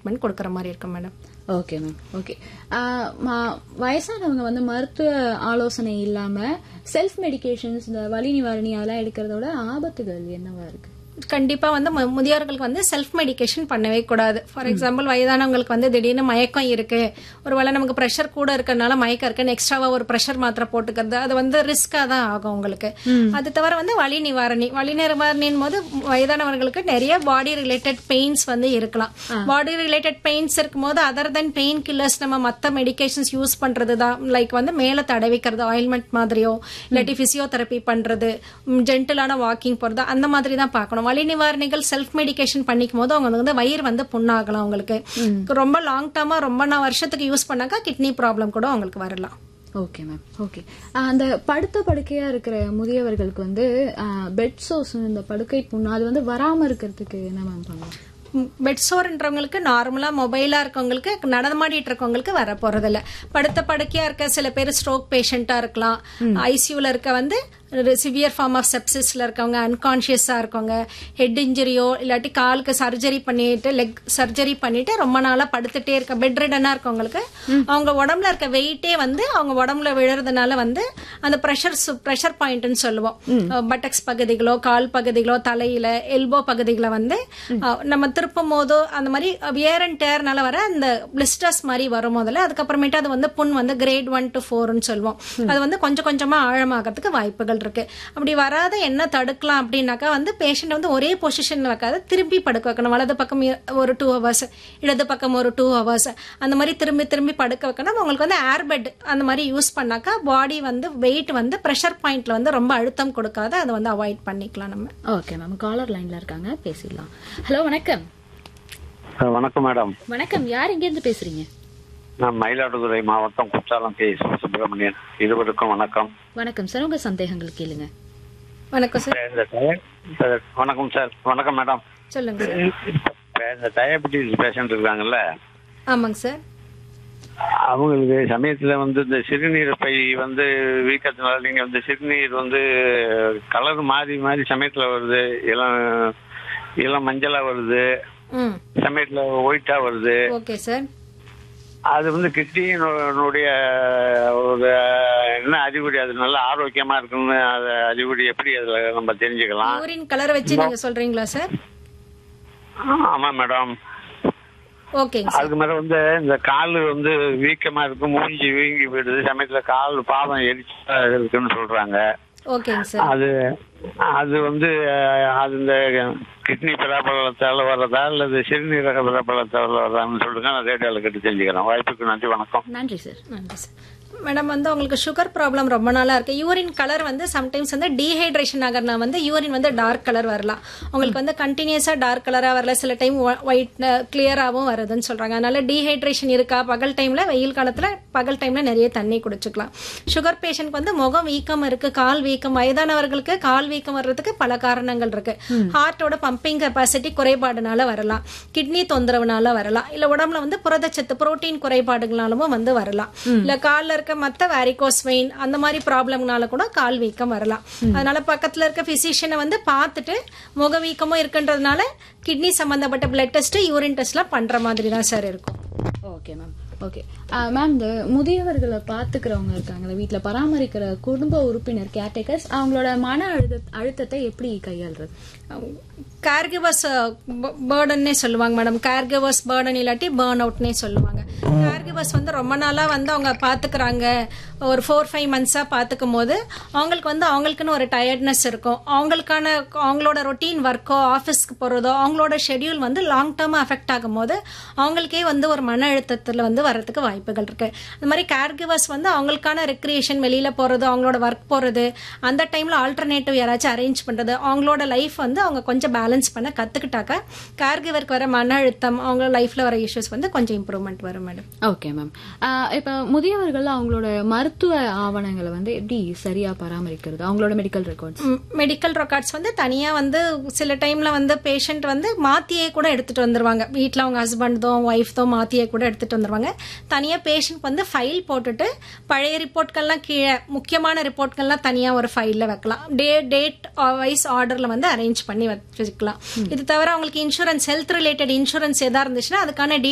treatment கொடுக்குற மாதிரி இருக்கும் மேடம் ஓகே மேம் ஓகே வயசானவங்க வந்து மருத்துவ ஆலோசனை இல்லாம செல்ஃப் மெடிகேஷன்ஸ் இந்த வலி நிவாரணி அதெல்லாம் எடுக்கிறதோட ஆபத்துகள் என்னவா இருக்கு கண்டிப்பா வந்து மு- முதியோர்களுக்கு வந்து செல்ஃப் மெடிகேஷன் பண்ணவே கூடாது ஃபார் எக்ஸாம்பிள் வயதானவங்களுக்கு வந்து திடீர்னு மயக்கம் இருக்கு ஒருவேளை நமக்கு ப்ரெஷர் கூட இருக்கறனால மயக்கம் இருக்குன்னு எக்ஸ்ட்ராவா ஒரு ப்ரெஷர் மாத்திரை போட்டுக்கிறது அது வந்து ரிஸ்கா தான் ஆகும் உங்களுக்கு அது தவிர வந்து வலி நிவாரணி வலி நிவாரணின் போது வயதானவர்களுக்கு நிறைய பாடி ரிலேட்டட் பெயின்ஸ் வந்து இருக்கலாம் பாடி ரிலேட்டட் பெயின்ஸ் இருக்கும்போது அதர் தென் பெயின் கில்லர்ஸ் நம்ம மத்த மெடிகேஷன்ஸ் யூஸ் பண்றது தான் லைக் வந்து மேல தடவிக்கிறது ஆயில்மெண்ட் மாதிரியோ இல்லாட்டி பிசியோதெரப்பி பண்றது ஜென்டிலான வாக்கிங் போறது அந்த மாதிரி தான் பார்க்கணும் வலி நிவாரணிகள் செல்ஃப் மெடிகேஷன் பண்ணிக்கும் போது அவங்க வந்து வயிறு வந்து புண்ணாகலாம் அவங்களுக்கு ரொம்ப லாங் டர்மா ரொம்ப நான் வருஷத்துக்கு யூஸ் பண்ணாக்கா கிட்னி ப்ராப்ளம் கூட அவங்களுக்கு வரலாம் ஓகே மேம் ஓகே அந்த படுத்த படுக்கையா இருக்கிற முதியவர்களுக்கு வந்து பெட் சோர்ஸ் இந்த படுக்கை புண்ணு அது வந்து வராம இருக்கிறதுக்கு என்ன மேம் பண்ணலாம் பெட் சோர்ன்றவங்களுக்கு நார்மலா மொபைலா இருக்கவங்களுக்கு நடமாடிட்டு இருக்கவங்களுக்கு வர போறது இல்ல படுத்த படுக்கையா இருக்க சில பேர் ஸ்ட்ரோக் பேஷண்டா இருக்கலாம் ஐசியூல இருக்க வந்து சிவியர் ஃபார்ம் ஆஃப் செப்சிஸ்ல இருக்கவங்க அன்கான்சியஸா இருக்கவங்க ஹெட் இன்ஜுரியோ இல்லாட்டி காலுக்கு சர்ஜரி பண்ணிட்டு லெக் சர்ஜரி பண்ணிட்டு ரொம்ப நாளா படுத்துட்டே இருக்க பெட் ரிடனா இருக்கவங்களுக்கு அவங்க உடம்புல இருக்க வெயிட்டே வந்து அவங்க உடம்புல விழுறதுனால வந்து அந்த ப்ரெஷர் ப்ரெஷர் பாயிண்ட்னு சொல்லுவோம் பட்டக்ஸ் பகுதிகளோ கால் பகுதிகளோ தலையில எல்போ பகுதிகளை வந்து அஹ், நம்ம திருப்பும் போதோ அந்த மாதிரி வியர் அண்ட் டேர்னால வர அந்த பிளிஸ்டர்ஸ் மாதிரி வரும் முதல்ல அதுக்கப்புறமேட்டு அது வந்து புண் வந்து கிரேட் ஒன் டு ஃபோர்னு சொல்லுவோம் அது வந்து கொஞ்சம் கொஞ்சமா ஆழமாகிறதுக்கு வாய்ப்புகள் இருக்கு அப்படி வராத என்ன தடுக்கலாம் அப்படின்னாக்கா வந்து பேஷண்ட் வந்து ஒரே பொசிஷன்ல வைக்காத திரும்பி படுக்க வைக்கணும் வலது பக்கம் இ- ஒரு டூ ஹவர்ஸ் இடது பக்கம் ஒரு டூ ஹவர்ஸ் அந்த மாதிரி திரும்பி திரும்பி படுக்க வைக்கணும் உங்களுக்கு வந்து ஏர் பெட் அந்த மாதிரி யூஸ் பண்ணாக்கா பாடி வந்து வெயிட் வந்து ப்ரெஷர் பாயிண்ட்ல வந்து ரொம்ப அழுத்தம் கொடுக்காத அதை வந்து அவாய்ட் பண்ணிக்கலாம் நம்ம ஓகே மேம் காலர் லைன்ல இருக்காங்க பேசிடலாம் ஹலோ வணக்கம் அஹ் வணக்கம் மேடம் வணக்கம் யார் எங்க இருந்து பேசுறீங்க நான் மயிலாடுதுறை மாவட்டம் குற்றாலம் கே சுப்பிரமணியன் இருவருக்கும் வணக்கம் வணக்கம் சார் உங்க சந்தேகங்கள் கேளுங்க வணக்கம் சார் இந்த டய- சார், வணக்கம் சார் வணக்கம் மேடம் சொல்லுங்க சார் இப்ப இந்த டயபெட்டிஸ் பேஷண்ட் இருக்காங்கல்ல ஆமாங்க சார் அவங்களுக்கு சமயத்துல வந்து இந்த சிறுநீர் பை வந்து வீக்கத்தினால நீங்க வந்து சிறுநீர் வந்து கலர் மாறி மாறி சமயத்துல வருது இளம் இளம் மஞ்சளா வருது ம் சமயத்துல ஒயிட்டா வருது ஓகே சார் அது வந்து கிட்னியினுடைய ஒரு என்ன அறிகுறி அது நல்ல ஆரோக்கியமா இருக்குன்னு அது அறிகுறி எப்படி அதுல நம்ம தெரிஞ்சுக்கலாம் யூரின் கலர் வச்சு நீங்க சொல்றீங்களா சார் ஆமா மேடம் ஓகேங்க சார் அதுக்கு மேல வந்து இந்த கால் வந்து வீக்கமா இருக்கு மூஞ்சி வீங்கி போயிடுது சமயத்துல கால் பாதம் எரிச்சா இருக்குன்னு சொல்றாங்க ஓகேங்க சார் அது அது வந்து அஹ், அது இந்த கிட்னி பிராபலத்தால வர்றதா அல்லது சிறுநீரக பிராபலத்தால வர்றதான்னு சொல்லுங்க நான் ரேடியோல கேட்டு தெரிஞ்சுக்கிறேன் வாய்ப்புக்கு நன்றி வணக்கம் நன்றி சார் நன்றி சார் மேடம் வந்து உங்களுக்கு சுகர் ப்ராப்ளம் ரொம்ப நாளா இருக்கு யூரின் கலர் வந்து சம்டைம்ஸ் வந்து டீஹைட்ரேஷன் ஆகிறனா வந்து யூரின் வந்து டார்க் கலர் வரலாம் உங்களுக்கு வந்து கண்டினியூஸா டார்க் கலரா வரல சில டைம் ஒயிட் கிளியராகவும் வருதுன்னு சொல்றாங்க அதனால டீஹைட்ரேஷன் இருக்கா பகல் டைம்ல வெயில் காலத்துல பகல் டைம்ல நிறைய தண்ணி குடிச்சுக்கலாம் சுகர் பேஷண்ட்க்கு வந்து முகம் வீக்கம் இருக்கு கால் வீக்கம் வயதானவர்களுக்கு கால் வீக்கம் வர்றதுக்கு பல காரணங்கள் இருக்கு ஹார்ட்டோட பம்பிங் கெப்பாசிட்டி குறைபாடுனால வரலாம் கிட்னி தொந்தரவுனால வரலாம் இல்ல உடம்புல வந்து புரதச்சத்து புரோட்டீன் குறைபாடுகளாலும் வந்து வரலாம் இல்ல கால்ல இருக்க மத்த வேரிகோஸ் வெயின் அந்த மாதிரி ப்ராப்ளம்னால கூட கால் வீக்கம் வரலாம் அதனால பக்கத்துல இருக்க பிசிஷியனை வந்து பார்த்துட்டு முக வீக்கமும் இருக்குன்றதுனால கிட்னி சம்பந்தப்பட்ட பிளட் டெஸ்ட் யூரின் டெஸ்ட்லாம் பண்ற மாதிரி தான் சார் இருக்கும் ஓகே மேம் ஓகே மேம் இந்த முதியவர்களை பாத்துக்கிறவங்க இருக்காங்களா வீட்ல பராமரிக்கிற குடும்ப உறுப்பினர் கேர்டேக்கர்ஸ் அவங்களோட மன அழுத்த அழுத்தத்தை எப்படி கையாளுறது கேர்கிவர்ஸ் பேர்டன்னே சொல்லுவாங்க மேடம் கேர்கிவர்ஸ் பேர்டன் இல்லாட்டி பேர்ன் அவுட்னே சொல்லுவாங்க கேர்கிவர்ஸ் வந்து ரொம்ப நாளா வந்து அவங்க பாத்துக்கிறாங்க ஒரு ஃபோர் ஃபைவ் மந்த்ஸா பாத்துக்கும் போது அவங்களுக்கு வந்து அவங்களுக்குன்னு ஒரு டயர்ட்னஸ் இருக்கும் அவங்களுக்கான அவங்களோட ரொட்டீன் ஒர்க்கோ ஆஃபீஸ்க்கு போறதோ அவங்களோட ஷெட்யூல் வந்து லாங் டேர்மா அஃபெக்ட் ஆகும் போது அவங்களுக்கே வந்து ஒரு மன அழுத்தத்துல வந்து வர்றதுக்கு வாய்ப்புகள் இருக்கு அந்த மாதிரி கேர்கிவர்ஸ் வந்து அவங்களுக்கான ரெக்ரியேஷன் வெளியில போறது அவங்களோட ஒர்க் போறது அந்த டைம்ல ஆல்டர்னேட்டிவ் யாராச்சும் அரேஞ்ச் பண்றது அவங்களோட லைஃப் வந்து அவங்க கொஞ்சம் பேலன்ஸ் பண்ண கத்துக்கிட்டாக்க கேர்கிவருக்கு வர மன அழுத்தம் அவங்க லைஃப்ல வர இஷ்யூஸ் வந்து கொஞ்சம் இம்ப்ரூவ்மெண்ட் வரும் மேடம் ஓகே மேம் இப்ப முதியவர்கள் அவங்களோட மருத்துவ ஆவணங்களை வந்து எப்படி சரியா பராமரிக்கிறது அவங்களோட மெடிக்கல் ரெக்கார்ட்ஸ் மெடிக்கல் ரெக்கார்ட்ஸ் வந்து தனியா வந்து சில டைம்ல வந்து பேஷண்ட் வந்து மாத்தியே கூட எடுத்துட்டு வந்துருவாங்க வீட்ல அவங்க ஹஸ்பண்ட் தான் ஒய்ஃப் தான் மாத்தியே கூட எடுத்துட்டு வந்துருவாங்க தனியா பேஷண்ட் வந்து ஃபைல் போட்டுட்டு பழைய ரிப்போர்ட்கள்லாம் கீழே முக்கியமான ரிப்போர்ட்கள்லாம் தனியா ஒரு ஃபைல்ல வைக்கலாம் டே டேட் வைஸ் ஆர்டர்ல வந்து அரேஞ்ச் பண்ணி வச்சுக்கலாம் இது தவிர அவங்களுக்கு இன்சூரன்ஸ் ஹெல்த் ரிலேட்டட் இன்சூரன்ஸ் எதா இருந்துச்சுன்னா அதுக்கான